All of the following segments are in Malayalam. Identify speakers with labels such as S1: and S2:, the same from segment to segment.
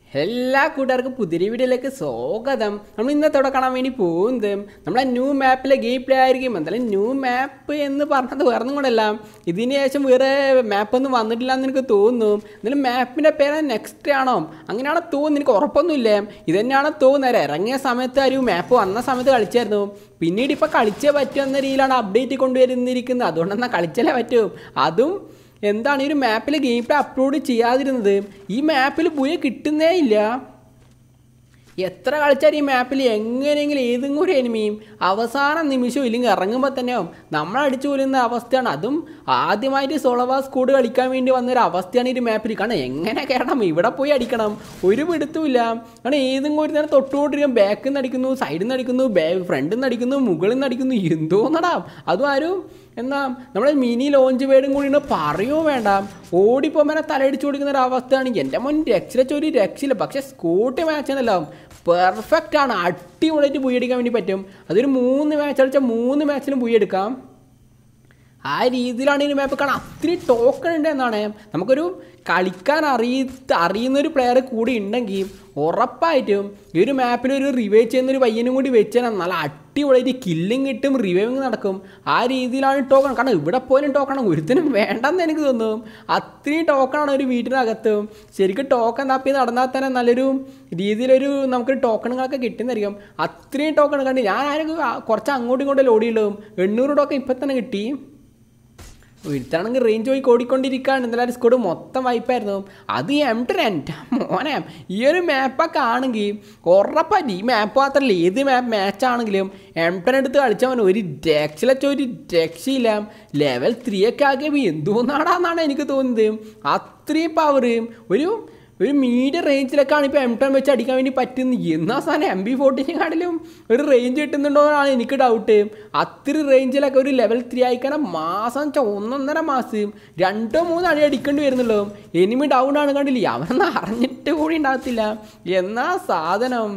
S1: എല്ലാ കൂട്ടുകാർക്കും പുതിയ വീഡിയോയിലേക്ക് സ്വാഗതം നമ്മൾ ഇന്നത്തോടെ കാണാൻ വേണ്ടി പോകുന്നത് നമ്മളെ ന്യൂ മാപ്പിലെ ഗെയിം പ്ലേ ആയിരിക്കും എന്തായാലും ന്യൂ മാപ്പ് എന്ന് പറഞ്ഞത് വേറൊന്നും കൂടെയല്ല ഇതിന് ശേഷം വേറെ മാപ്പൊന്നും വന്നിട്ടില്ല എന്ന് എനിക്ക് തോന്നുന്നു എന്നാലും മാപ്പിൻ്റെ പേര് നെക്സ്റ്റ് ആണോ അങ്ങനെയാണോ തോന്നുന്നു എനിക്ക് ഉറപ്പൊന്നുമില്ല ഇത് തന്നെയാണോ തോന്നുന്നത് ഇറങ്ങിയ സമയത്ത് ഒരു മാപ്പ് വന്ന സമയത്ത് കളിച്ചായിരുന്നു പിന്നീട് ഇപ്പോൾ കളിച്ചേ പറ്റൂ എന്ന രീതിയിലാണ് അപ്ഡേറ്റ് കൊണ്ടുവരുന്നിരിക്കുന്നത് അതുകൊണ്ടെന്നാൽ കളിച്ചാലേ പറ്റൂ അതും എന്താണ് ഈ ഒരു മാപ്പിൽ ഗെയിം പ്ലേ അപ്ലോഡ് ചെയ്യാതിരുന്നത് ഈ മാപ്പിൽ പുയ കിട്ടുന്നേ ഇല്ല എത്ര കളിച്ചാൽ ഈ മാപ്പിൽ എങ്ങനെയെങ്കിലും ഏതെങ്കിലും ഒരു എനിമിയും അവസാന നിമിഷം ഇല്ലെങ്കിൽ ഇറങ്ങുമ്പോൾ തന്നെയോ നമ്മൾ അടിച്ചു കൊല്ലുന്ന അവസ്ഥയാണ് അതും ആദ്യമായിട്ട് സോളവാ സ്കൂഡ് കളിക്കാൻ വേണ്ടി വന്നൊരു അവസ്ഥയാണ് ഈ ഒരു മാപ്പിൽ കാരണം എങ്ങനെ കയറണം ഇവിടെ പോയി അടിക്കണം ഒരു പിടുത്തുമില്ല കാരണം ഏതെങ്കിലും ഒരു നേരം തൊട്ടുകൊണ്ടിരിക്കും ബാക്കിൽ നിന്ന് അടിക്കുന്നു സൈഡിൽ നിന്ന് അടിക്കുന്നു ബേ ഫ്രണ്ടിൽ നിന്ന് അടിക്കുന്നു മുകളിൽ നിന്ന് അടിക്കുന്നു എന്തോന്നടാ അതും ആരും എന്നാ നമ്മുടെ മിനി ലോഞ്ച് പേടും കൂടി ഉണ്ട് പറയുമോ വേണ്ട ഓടിപ്പോമനെ തലയടിച്ചു കൊടുക്കുന്ന ഒരു അവസ്ഥയാണ് എൻ്റെ മുൻ രക്ഷ ഒരു രക്ഷയില്ല പക്ഷേ സ്കൂട്ടി മാച്ചാണല്ലോ പെർഫെക്റ്റ് ആണ് അടിപൊളിയായിട്ട് പുയ്യടിക്കാൻ വേണ്ടി പറ്റും അതൊരു മൂന്ന് മാച്ച് കളിച്ചാൽ മൂന്ന് മാച്ചിലും പുയ്യെടുക്കാം ആ രീതിയിലാണ് ഈ മാപ്പ് കാണാൻ അത്രയും ടോക്കൺ ഉണ്ട് എന്നാണ് നമുക്കൊരു കളിക്കാൻ അറിയ അറിയുന്ന ഒരു പ്ലെയർ കൂടി ഉണ്ടെങ്കിൽ ഉറപ്പായിട്ടും ഈ ഒരു മാപ്പിൽ ഒരു റിവൈവ് ചെയ്യുന്ന ഒരു പയ്യനും കൂടി വെച്ചാൽ നല്ല അടിപൊളിയായിട്ട് കില്ലിങ് കിട്ടും റിവൈവിങ് നടക്കും ആ രീതിയിലാണ് ടോക്കൺ കാരണം ഇവിടെ പോലും ടോക്കൺ ഒരുത്തിനും വേണ്ടെന്ന് എനിക്ക് തോന്നും അത്രയും ടോക്കണാണ് ഒരു വീട്ടിനകത്ത് ശരിക്കും ടോക്കൺ തപ്പി നടന്നാൽ തന്നെ നല്ലൊരു രീതിയിലൊരു നമുക്ക് ടോക്കണുകളൊക്കെ കിട്ടുന്നതായിരിക്കും അത്രയും ടോക്കൺ കണ്ട് ഞാൻ ആരും കുറച്ച് അങ്ങോട്ടും ഇങ്ങോട്ടും ഓടിയുള്ളൂ എണ്ണൂറ് ടോക്കൺ ഇപ്പം തന്നെ കിട്ടി ഒരുത്താണെങ്കിൽ റേഞ്ച് പോയി ഓടിക്കൊണ്ടിരിക്കുകയാണ് എന്തായാലും സ്കോഡ് മൊത്തം വായ്പായിരുന്നു അത് എം ട്രെൻറ്റ് മോനെ ഈ ഒരു മാപ്പൊക്കെ ആണെങ്കിൽ ഉറപ്പായിട്ട് ഈ മാപ്പ് മാത്രമല്ല ഏത് മാപ്പ് മാച്ച് ആണെങ്കിലും എം ടെൻ എടുത്ത് കളിച്ചാൽ ഒരു രക്ഷലച്ച ഒരു രക്ഷയില്ല ലെവൽ ത്രീ ഒക്കെ ആക്കിയപ്പോൾ എന്തോന്നാടാന്നാണ് എനിക്ക് തോന്നുന്നത് അത്രയും പവർ ഒരു ഒരു മീഡിയം റേഞ്ചിലൊക്കെയാണ് ഇപ്പോൾ എം ടെൻ വെച്ച് അടിക്കാൻ വേണ്ടി പറ്റുന്നത് എന്നാ സാധനം എം ബി ഫോർട്ടീനെക്കാട്ടിലും ഒരു റേഞ്ച് കിട്ടുന്നുണ്ടോ എന്നാണ് എനിക്ക് ഡൗട്ട് അത്ര റേഞ്ചിലൊക്കെ ഒരു ലെവൽ ത്രീ ആയിക്കാനും മാസം വെച്ചാൽ ഒന്നൊന്നര മാസം രണ്ടോ മൂന്നോ അടി അടിക്കേണ്ടി വരുന്നുള്ളൂ എനിമി ഡൗൺ ആണ് കണ്ടില്ലേ അവനൊന്നും അറിഞ്ഞിട്ട് കൂടി ഉണ്ടാകത്തില്ല എന്നാ സാധനം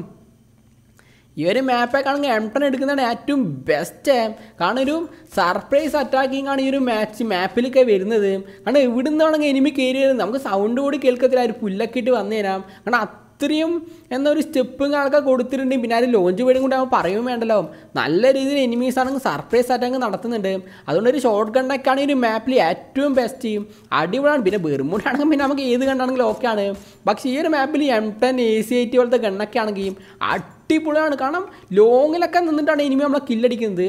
S1: ഈ ഒരു മാപ്പൊക്കെ ആണെങ്കിൽ എം ടെൻ എടുക്കുന്നതാണ് ഏറ്റവും ബെസ്റ്റ് കാരണം ഒരു സർപ്രൈസ് അറ്റാക്കിംഗ് ആണ് ഈ ഒരു മാച്ച് മാപ്പിലൊക്കെ വരുന്നത് കാരണം എവിടെ നിന്നാണെങ്കിൽ എനിമി കയറി വരുന്നത് നമുക്ക് സൗണ്ട് കൂടി കേൾക്കത്തില്ല ഒരു പുല്ലൊക്കെ ഇട്ട് വന്നു തരാം കാരണം അത്രയും എന്നൊരു സ്റ്റെപ്പും കണക്കെ കൊടുത്തിട്ടുണ്ടെങ്കിൽ പിന്നെ അത് ലോഞ്ച് പേടും കൂടി ആകുമ്പോൾ പറയുകയും വേണ്ടല്ലോ നല്ല രീതിയിൽ എനിമീസ് ആണെങ്കിൽ സർപ്രൈസ് അറ്റാക്ക് നടത്തുന്നുണ്ട് അതുകൊണ്ട് ഒരു ഷോർട്ട് ഗണ്ണൊക്കെയാണ് ഈ ഒരു മാപ്പിൽ ഏറ്റവും ബെസ്റ്റ് അടിപൊളിയാണ് പിന്നെ ബെർമൂടാണെങ്കിൽ പിന്നെ നമുക്ക് ഏത് ഗണ്ണാണെങ്കിലും ഓക്കെ ആണ് പക്ഷേ ഈ ഒരു മാപ്പിൽ M ten A C eighty പോലത്തെ ഗണ്ണൊക്കെ ആണെങ്കിൽ അടിപൊളിയാണ് കാരണം ലോങ്ങിലൊക്കെ നിന്നിട്ടാണ് ഇനിമേ നമ്മളെ കില്ലടിക്കുന്നത്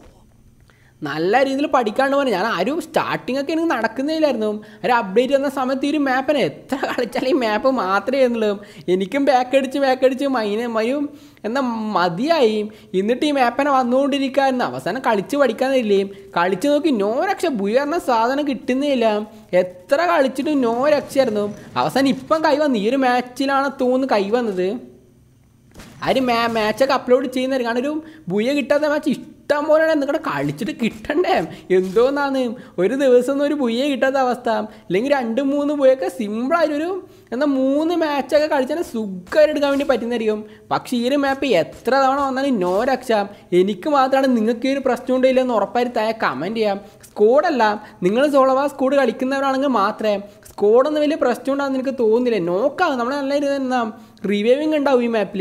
S1: നല്ല രീതിയിൽ പഠിക്കാണ്ട് പോലെ ഞാൻ ആരും സ്റ്റാർട്ടിംഗ് ഒക്കെ എനിക്ക് നടക്കുന്നില്ലായിരുന്നു ഒരു അപ്ഡേറ്റ് വന്ന സമയത്ത് ഈ ഒരു മാപ്പിനെ എത്ര കളിച്ചാലും ഈ മാപ്പ് മാത്രമേ ചെയ്യുന്നുള്ളൂ എനിക്കും ബാക്ക് അടിച്ച് ബാക്ക് അടിച്ച് മൈന മയും എന്നാൽ മതിയായി എന്നിട്ട് ഈ മാപ്പിനെ വന്നുകൊണ്ടിരിക്കുകയായിരുന്നു അവസാനം കളിച്ച് പഠിക്കാനില്ലേ കളിച്ച് നോക്കി നോ രക്ഷ ബുയ എന്ന സാധനം കിട്ടുന്നില്ല എത്ര കളിച്ചിട്ടും നോ രക്ഷയായിരുന്നു അവസാനം ഇപ്പം കൈ വന്നു ഈ ഒരു മാച്ചിലാണ് തോന്നുന്നു കൈ വന്നത് ആ ഒരു മാ മാച്ചൊക്കെ അപ്ലോഡ് ചെയ്യുന്നവർ കാരണം ഒരു ബുയ കിട്ടാത്ത മാച്ച് ഇഷ്ടം പോലെയാണ് നിങ്ങളുടെ കളിച്ചിട്ട് കിട്ടണ്ടേ എന്തോന്നാണ് ഒരു ദിവസം ഒന്നും ഒരു ബുയ്യ കിട്ടാത്ത അവസ്ഥ അല്ലെങ്കിൽ രണ്ട് മൂന്ന് ബുയൊക്കെ സിമ്പിളായിട്ടൊരു എന്നാൽ മൂന്ന് മാച്ചൊക്കെ കളിച്ചാൽ സുഖമായിട്ട് എടുക്കാൻ വേണ്ടി പറ്റുന്നതായിരിക്കും പക്ഷേ ഈ ഒരു മാപ്പ് എത്ര തവണ വന്നാലും നോ രക്ഷ എനിക്ക് മാത്രമാണ് നിങ്ങൾക്ക് ഈ ഒരു പ്രശ്നം ഉണ്ടില്ലെന്ന് ഉറപ്പായിട്ട് താഴെ കമൻറ്റ് ചെയ്യാം സ്കോഡല്ല നിങ്ങൾ സോളവാ സ്കോഡ് കളിക്കുന്നവരാണെങ്കിൽ മാത്രമേ സ്കോഡൊന്നും വലിയ പ്രശ്നം ഉണ്ടാകുന്ന എനിക്ക് തോന്നുന്നില്ല നോക്കാം നമ്മൾ നല്ല രീതി എന്നാ റിവൈവിങ് ഉണ്ടാവും ഈ മാപ്പിൽ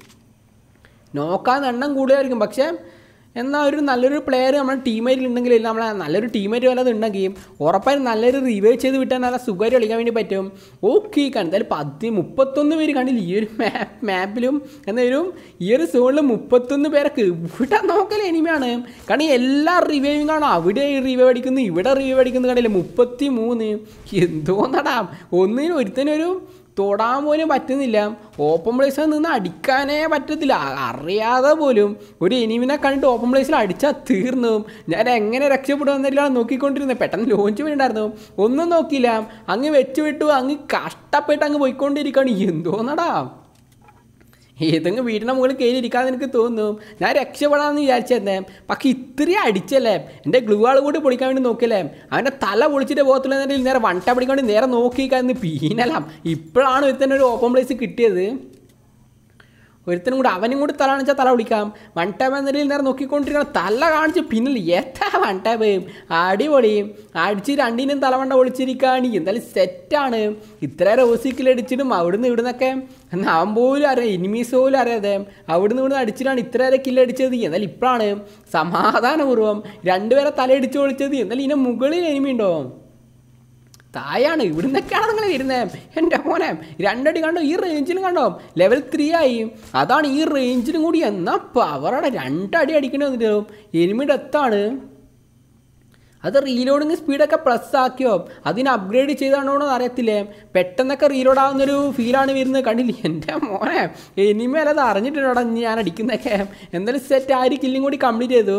S1: നോക്കാൻ എണ്ണം കൂടുതലായിരിക്കും പക്ഷേ എന്നാൽ ഒരു നല്ലൊരു പ്ലെയർ നമ്മുടെ ടീമേറ്റിൽ ഉണ്ടെങ്കിൽ നമ്മളെ നല്ലൊരു ടീമേറ്റ് വല്ലതും ഉണ്ടെങ്കിൽ ഉറപ്പായും നല്ലൊരു റിവൈവ് ചെയ്ത് വിട്ടാൽ നല്ല സുഖമായിട്ട് കളിക്കാൻ വേണ്ടി പറ്റും ഓക്കെ എന്തായാലും പതി മുപ്പത്തൊന്ന് പേര് കണ്ടില്ല ഈ ഒരു മാപ്പ് മാപ്പിലും എന്നാലും ഈ ഒരു സോണിൽ മുപ്പത്തൊന്ന് പേരൊക്കെ ഇവിടെ നോക്കലേ എനിമയാണ് കാരണം എല്ലാ റിവൈവിങ് ആണ് അവിടെ റിവൈവ് അടിക്കുന്നു ഇവിടെ റിവൈവ് അടിക്കുന്നു കണ്ടില്ല മുപ്പത്തി മൂന്ന് എന്തോന്നടാ ഒന്നിനും ഒരുത്തനൊരു തൊടാൻ പോലും പറ്റുന്നില്ല ഓപ്പൺ പ്ലേസിൽ നിന്ന് അടിക്കാനേ പറ്റത്തില്ല അറിയാതെ പോലും ഒരു എനിമിനെ കണ്ടിട്ട് ഓപ്പൺ പ്ലേസിൽ അടിച്ചാൽ തീർന്നു ഞാൻ എങ്ങനെ രക്ഷപ്പെടുമെന്നില്ലാണ് നോക്കിക്കൊണ്ടിരുന്നത് പെട്ടെന്ന് ലോഞ്ച് വേണ്ടായിരുന്നു ഒന്നും നോക്കിയില്ല അങ്ങ് വെച്ച് വിട്ടു അങ്ങ് കഷ്ടപ്പെട്ട് അങ്ങ് പോയിക്കൊണ്ടിരിക്കുകയാണ് എന്തോന്നടാ ഏതെങ്കിലും വീടിൻ്റെ മുകളിൽ കയറി ഇരിക്കാതെ എനിക്ക് തോന്നുന്നു ഞാൻ രക്ഷപ്പെടാമെന്ന് വിചാരിച്ചെന്നെ പക്ഷെ ഇത്രയും അടിച്ചല്ലേ എൻ്റെ ഗ്ലൂ ആൾ കൂടി പൊളിക്കാൻ വേണ്ടി നോക്കിയല്ലേ അവൻ്റെ തല പൊളിച്ചിട്ട് പോകത്തില്ല എന്നുണ്ടെങ്കിൽ നേരെ വണ്ട പിടിക്കൊണ്ട് നേരെ നോക്കിക്കാന്ന് പീനലാം ഇപ്പോഴാണ് ഒരുത്തന്നെ ഒരു ഓപ്പൺ പ്ലേസ് കിട്ടിയത് ഒരുത്തനും കൂടെ അവനും കൂടി തല കാണിച്ചാൽ തല വിളിക്കാം വൺ ടാബ് എന്ന നിലയിൽ നേരെ നോക്കിക്കൊണ്ടിരിക്കണം തല കാണിച്ച് പിന്നിൽ എത്താ വൺ ടാബ് അടിപൊളിയും അടിച്ച് രണ്ടിനും തലവണ്ട ഒളിച്ചിരിക്കുകയാണ് എന്തായാലും സെറ്റാണ് ഇത്ര റോസിക്കിൽ അടിച്ചിട്ടും അവിടുന്ന് ഇവിടുന്നൊക്കെ എന്നാൽ അവൻ പോലും അറിയാം എനിമീസ് പോലും അറിയാതെ അവിടുന്ന് ഇവിടുന്ന് അടിച്ചിട്ടാണ് ഇത്രയേറെ കില്ലടിച്ചത് എന്നാൽ ഇപ്പോഴാണ് സമാധാനപൂർവ്വം രണ്ടുപേരെ തലയടിച്ച് ഒളിച്ചത് എന്നാൽ ഇതിൻ്റെ മുകളിൽ എനിമി ഉണ്ടോ തായാണ് ഇവിടുന്നൊക്കെയാണ് നിങ്ങൾ വരുന്നത് എൻ്റെ മോനെ രണ്ടടി കണ്ടോ ഈ റേഞ്ചിലും കണ്ടോ ലെവൽ ത്രീ ആയി അതാണ് ഈ റേഞ്ചിലും കൂടി എന്നാ പവറടെ രണ്ടടി അടിക്കണേ വന്നിട്ടോ എനിമിയുടെ എത്താണ് അത് റീലോഡിങ് സ്പീഡൊക്കെ പ്ലസ് ആക്കിയോ അതിന് അപ്ഗ്രേഡ് ചെയ്താണോ എന്ന് അറിയത്തില്ലേ പെട്ടെന്നൊക്കെ റീലോഡ് ആവുന്നൊരു ഫീലാണ് വരുന്നത് കണ്ടില്ലേ എൻ്റെ മോനെ എനിമേൽ അത് അറിഞ്ഞിട്ടുണ്ടോടാ ഞാൻ അടിക്കുന്നതൊക്കെ എന്തായാലും സെറ്റ് ആര് കില്ലും കൂടി കംപ്ലീറ്റ് ചെയ്തു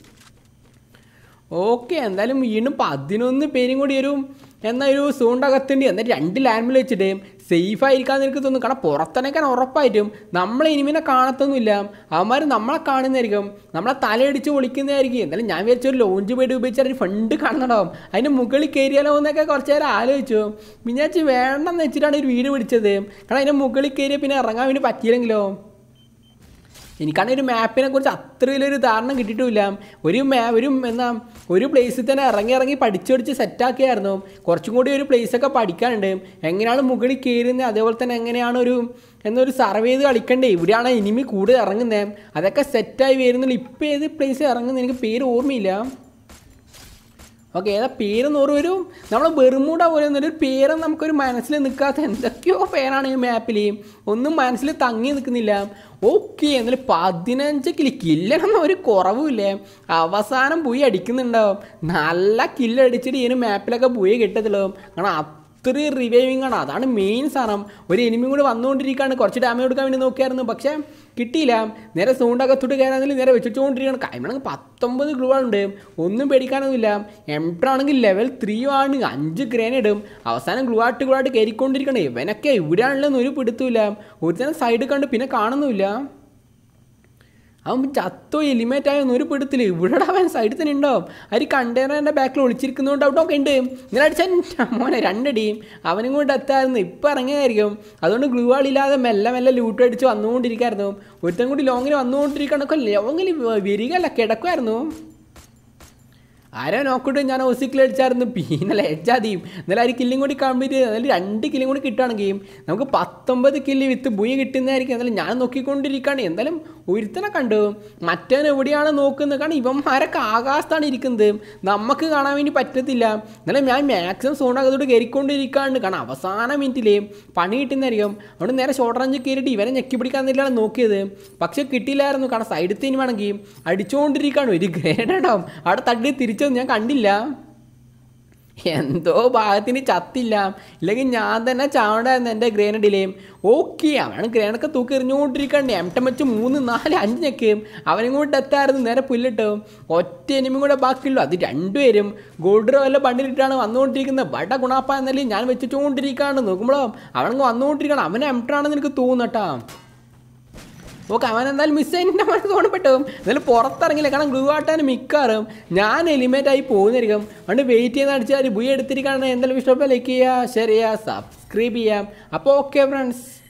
S1: ഓക്കെ എന്തായാലും വീണ്ടും പതിനൊന്ന് പേരും കൂടി ഒരു എന്നാൽ ഒരു സൂണ്ടകത്തുണ്ട് എന്നാൽ രണ്ട് ലാൻഡിൽ വെച്ചിട്ട് സേഫ് ആയിരിക്കാന്ന് എനിക്ക് തോന്നുന്നു കാരണം പുറത്തനേക്കാൻ ഉറപ്പായിട്ടും നമ്മളെ ഇനിമിനെ കാണത്തൊന്നുമില്ല അവന്മാർ നമ്മളെ കാണുന്നതായിരിക്കും നമ്മളെ തലയടിച്ച് പൊളിക്കുന്നതായിരിക്കും എന്തായാലും ഞാൻ വിചാരിച്ച ഒരു ലോഞ്ച് പോയിട്ട് ഉപയോഗിച്ചാൽ ഒരു ഫണ്ട് കാണുന്നുണ്ടാവും അതിൻ്റെ മുകളിൽ കയറിയാലോ എന്നൊക്കെ കുറച്ച് നേരം ആലോചിച്ചു പിന്നെ ഞാൻ വിചാരിച്ചു വേണ്ടെന്ന് വെച്ചിട്ടാണ് ഒരു വീട് പിടിച്ചത് കാരണം അതിൻ്റെ മുകളിൽ കയറിയാൽ പിന്നെ ഇറങ്ങാൻ വേണ്ടി പറ്റിയില്ലെങ്കിലോ എനിക്കാണെങ്കിൽ ഒരു മാപ്പിനെ കുറിച്ച് അത്ര വലിയൊരു ധാരണ കിട്ടിയിട്ടില്ല ഒരു മാ ഒരു എന്താ ഒരു പ്ലേസിൽ തന്നെ ഇറങ്ങി ഇറങ്ങി പഠിച്ചു പഠിച്ച് സെറ്റാക്കിയായിരുന്നു കുറച്ചും കൂടി ഒരു പ്ലേസൊക്കെ പഠിക്കാനുണ്ട് എങ്ങനെയാണ് മുകളിൽ കയറുന്നത് അതേപോലെ തന്നെ എങ്ങനെയാണ് ഒരു എന്നൊരു സർവേ ചെയ്ത് കളിക്കണ്ടേ ഇവിടെയാണ് ഇനിമി കൂടുതൽ ഇറങ്ങുന്നത് അതൊക്കെ സെറ്റായി വരുന്നില്ല ഇപ്പോൾ ഏത് പ്ലേസ് ഇറങ്ങുന്നത് എനിക്ക് പേര് ഓർമ്മയില്ല ഓക്കെ ഏതാ പേരെന്ന് ഓർമ്മ വരും നമ്മൾ ബെർമൂട പോലെ ഒന്നും ഒരു പേര് നമുക്കൊരു മനസ്സിൽ നിൽക്കാത്ത എന്തൊക്കെയോ പേരാണ് ഈ മാപ്പിൽ ഒന്നും മനസ്സിൽ തങ്ങി നിൽക്കുന്നില്ല ഓക്കെ എന്നാലും പതിനഞ്ച് കിലി കില്ലണമെന്ന് ഒരു കുറവുമില്ലേ അവസാനം പോയി അടിക്കുന്നുണ്ടാവും നല്ല കില്ലടിച്ചിട്ട് ഈ ഒരു മാപ്പിലൊക്കെ പോയി കിട്ടത്തുള്ളൂ കാരണം അത്രയും റിവൈവിങ് ആണ് അതാണ് മെയിൻ സാധനം ഒരു എനിമി കൂടി വന്നുകൊണ്ടിരിക്കുകയാണ് കുറച്ച് ഡാമേജ് കൊടുക്കാൻ വേണ്ടി നോക്കിയായിരുന്നു പക്ഷേ കിട്ടിയില്ല നേരെ സൗണ്ടകത്തോട്ട് കയറാന്നില്ല നേരെ വെച്ചുകൊണ്ടിരിക്കുകയാണ് കൈമണെങ്കിൽ പത്തൊമ്പത് ഗ്ലൂ ഉണ്ട് ഒന്നും പേടിക്കാനൊന്നുമില്ല എംട്രാണെങ്കിൽ ലെവൽ ത്രീ ആണ് അഞ്ച് ഗ്രേനേഡും അവസാനം ഗ്ലൂ ആയിട്ട് ഗ്ലൂ ആയിട്ട് കയറിക്കൊണ്ടിരിക്കണം ഇവനൊക്കെ ഇവിടെയാണല്ലോ ഒരു പിടുത്തമില്ല ഒരു തന്നെ സൈഡ് കണ്ട് പിന്നെ കാണുന്നുമില്ല അവൻ ചത്തോ എലിമേറ്റ് ആയോ ഒരു പിടുത്തില്ല ഇവിടെ അവൻ സൈഡിൽ തന്നെ ഉണ്ടാവും അവർ കണ്ടെയ്നറിൻ്റെ ബാക്കിൽ ഒളിച്ചിരിക്കുന്നതുകൊണ്ട് അവിടെ ഒക്കെ ഉണ്ട് ഇങ്ങനെ അടിച്ചാൽ മോനെ രണ്ടടിയും അവനും കൊണ്ട് എത്തായിരുന്നു ഇപ്പം ഇറങ്ങിയതായിരിക്കും അതുകൊണ്ട് ഗ്ലൂ ആളില്ലാതെ മെല്ലെ മെല്ലെ ലൂട്ട് അടിച്ച് വന്നുകൊണ്ടിരിക്കായിരുന്നു ഒരുത്തൻ കൂടി ലോങ്ങിൽ വന്നുകൊണ്ടിരിക്കണൊക്കെ ലോങ്ങിൽ വരികയല്ല കിടക്കുമായിരുന്നു ആരോ നോക്കിട്ട് ഞാൻ ഒസിക്കിൽ അടിച്ചായിരുന്നു പിന്നെ എഡ്ജാതിയും എന്നാലും ആ ഒരു കില്ലും കൂടി കംപ്ലീറ്റ് ചെയ്ത് എന്നാലും രണ്ട് കില്ലും കൂടി കിട്ടുകയാണെങ്കിൽ നമുക്ക് പത്തൊമ്പത് കില്ല് വിത്ത് ബുയി കിട്ടുന്നതായിരിക്കും എന്നാലും ഞാൻ നോക്കിക്കൊണ്ടിരിക്കുകയാണ് എന്തായാലും ഒരുത്തനെ കണ്ടു മറ്റവൻ എവിടെയാണ് നോക്കുന്നത് കാരണം ഇവന്മാരൊക്കെ ആകാശത്താണ് ഇരിക്കുന്നത് നമുക്ക് കാണാൻ വേണ്ടി പറ്റത്തില്ല എന്നാലും ഞാൻ മാക്സിമം സോണകത്തോട് കയറിക്കൊണ്ടിരിക്കുകയാണ് കാരണം അവസാന മിനിറ്റിൽ പണി കിട്ടുന്നതായിരിക്കും അതുകൊണ്ട് നേരെ ഷോർട്ട് റേഞ്ച് കയറിയിട്ട് ഇവനെ ഞെക്കി പിടിക്കാൻ തന്നെയാണ് നോക്കിയത് പക്ഷെ കിട്ടിയില്ലായിരുന്നു കാരണം സൈഡിൽ തന്നെ വേണമെങ്കിൽ അടിച്ചുകൊണ്ടിരിക്കുകയാണ് ഒരു ഗ്രേഡ് ഉണ്ടാവും അവിടെ തട്ടി തിരിച്ചൊന്നും ഞാൻ കണ്ടില്ല എന്തോ ഭാഗത്തിന് ചത്തില്ല ഇല്ലെങ്കിൽ ഞാൻ തന്നെ ചാവണ്ടായിരുന്നു എൻ്റെ ഗ്രേനഡിലേയും ഓക്കെ അവനാണ് ഗ്രേനൊക്കെ തൂക്കി എറിഞ്ഞുകൊണ്ടിരിക്കണ്ടേ എംട്ടം വെച്ച് മൂന്ന് നാല് അഞ്ച് ഞെക്കും അവനും കൂടെ എത്തായിരുന്നു നേരെ പുല്ലിട്ട് ഒറ്റ എനിമും കൂടെ ബാക്കിയുള്ളൂ അത് രണ്ടുപേരും ഗോൾഡ് വല്ല ബണ്ടിലിട്ടാണ് വന്നുകൊണ്ടിരിക്കുന്നത് ബട ഗുണാപ്പ എന്നല്ലേ ഞാൻ വെച്ചിട്ടുകൊണ്ടിരിക്കുകയാണ് നോക്കുമ്പോഴോ അവനങ്ങ് വന്നുകൊണ്ടിരിക്കണം അവൻ എംട്ടാണെന്ന് എനിക്ക് തോന്നുന്നട്ടാ ഓക്കെ അവൻ എന്തായാലും മിസ് അതിൻ്റെ മനസ്സ് തോന്നപ്പെട്ടു എന്നാലും പുറത്തിറങ്ങില്ല കാരണം ഗ്ലൂ ആട്ടാൻ മിക്കാറും ഞാൻ എലിമേറ്റ് ആയി പോകുന്നതായിരിക്കും അതുകൊണ്ട് വെയിറ്റ് ചെയ്യുന്ന അടിച്ചാൽ ബുയി എടുത്തിരിക്കുകയാണ് എന്തായാലും ഇഷ്ടപ്പെട്ട ലൈക്ക് ചെയ്യുക ഷെയർ ചെയ്യുക സബ്സ്ക്രൈബ് ചെയ്യാം അപ്പോൾ ഓക്കെ ഫ്രണ്ട്സ്